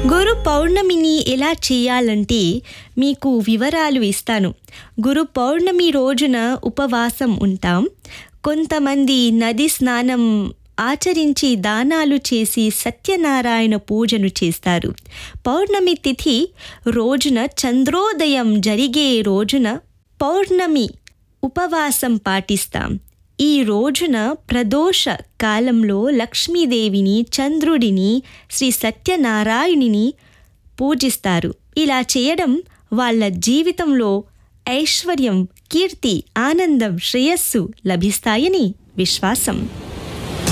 గురు పౌర్ణమిని ఎలా చేయాలంటే మీకు వివరాలు ఇస్తాను గురు పౌర్ణమి రోజున ఉపవాసం ఉంటాం కొంతమంది నది స్నానం ఆచరించి దానాలు చేసి సత్యనారాయణ పూజను చేస్తారు పౌర్ణమి తిథి రోజున చంద్రోదయం జరిగే రోజున పౌర్ణమి ఉపవాసం పాటిస్తాం ఈ రోజున ప్రదోష కాలంలో లక్ష్మీదేవిని చంద్రుడిని శ్రీ సత్యనారాయణుని పూజిస్తారు ఇలా చేయడం వాళ్ళ జీవితంలో ఐశ్వర్యం కీర్తి ఆనందం శ్రేయస్సు లభిస్తాయని విశ్వాసం